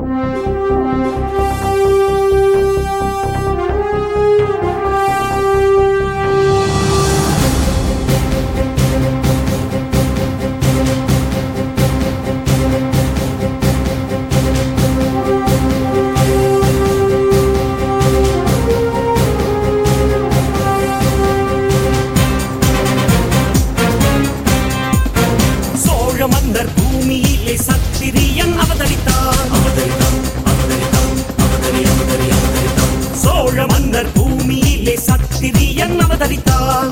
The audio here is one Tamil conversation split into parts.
சோழ மன்னர் பூமியிலே சத்திரியன் அவதரித்தான் சோழ மன்னர் பூமியிலே சத்திரியன் அவதரித்தான்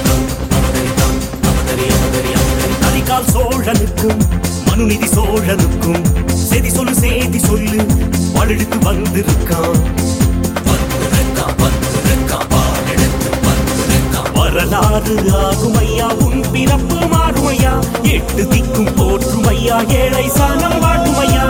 கரிகால் சோழனுக்கும் மனுநிதி சோழனுக்கும் செதி சொல்லு செய்தி சொல்லு வழுத்து வந்திருக்கான் வரலாறு ஆகுமையா உன் பிறப்பு மாறுமையா எட்டு திக்கும் போற்றுமையா ஏழை சாணம் வாட்டுமையா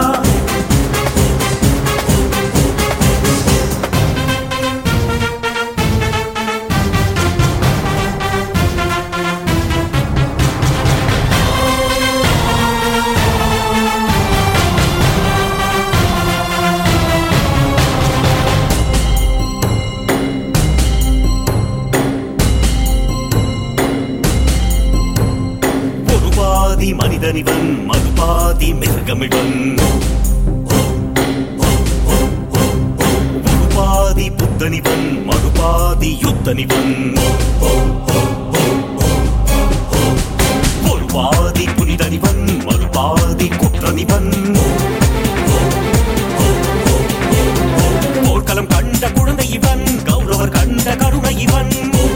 ஒரு பாதி மனிதனிவன் மறுபாதி மிருகமிவன் ஒரு பாதி புத்தனிவன் மறுபாதி யுத்தனிவன் ஒரு பாதி புனிதனிவன் மறுபாதி குற்றனிவன் போர்க்களம் கண்ட குழந்தை இவன் கௌரவர் கண்ட கருணை இவன்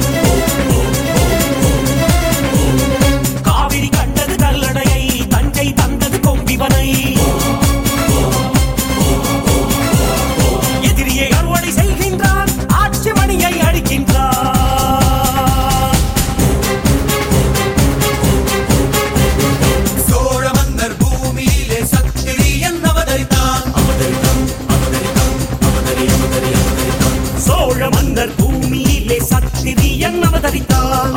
காவிரி கண்டது கல்லணையை தஞ்சை தந்தது கொம்பிவனை எதிரியை அறுவடை செய்கின்றான் ஆட்சி மணியை அடிக்கின்றான் சோழ மன்னர் பூமியிலே சத்திரியன் அவதரித்தான் சோழ மன்னர் பூமியிலே சத்திரியன் அவதரித்தான்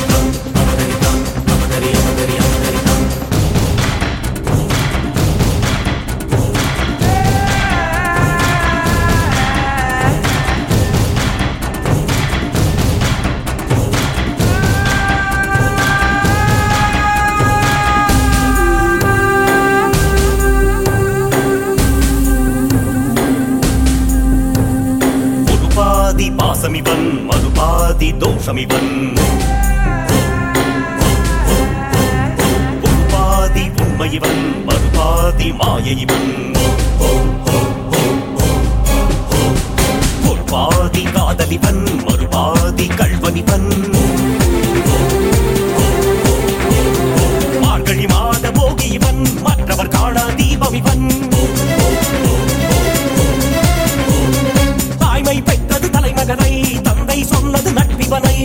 ஒரு பாதி பாசமிவன் மறுபாதி தோஷமிவன் ஒரு பாதி உண்மையிவன் மறுபாதி மாயைவன் ஒரு பாதி காதலிவன் மறுபாதி கள்வனிவன் மார்கழி மாத போகி இவன் மற்றவர் காணா தீபம் இவன் தாய்மை பெற்றது தலைமகனை தந்தை சொன்னது நட்பிவனை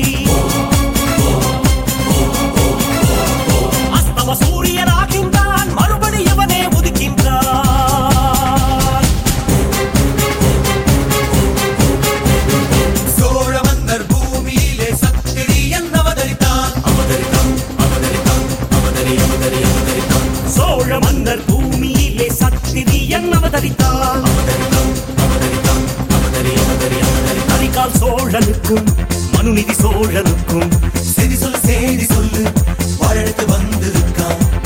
அஸ்தம சூரியனாகின்றான் மறுபடி இவனே உதிக்கின்றான் சோழ மன்னர் பூமியிலே சத்திரியன் அவதரித்தான் சோழ மன்னர் பூமியிலே சத்திரியன் அவதரித்தான் கரிகால் சோழனுக்கும் மனுநிதி சோழனுக்கும் செதி சொல் செய்தி சொல்லு வாழெடுத்து வந்திருக்கான்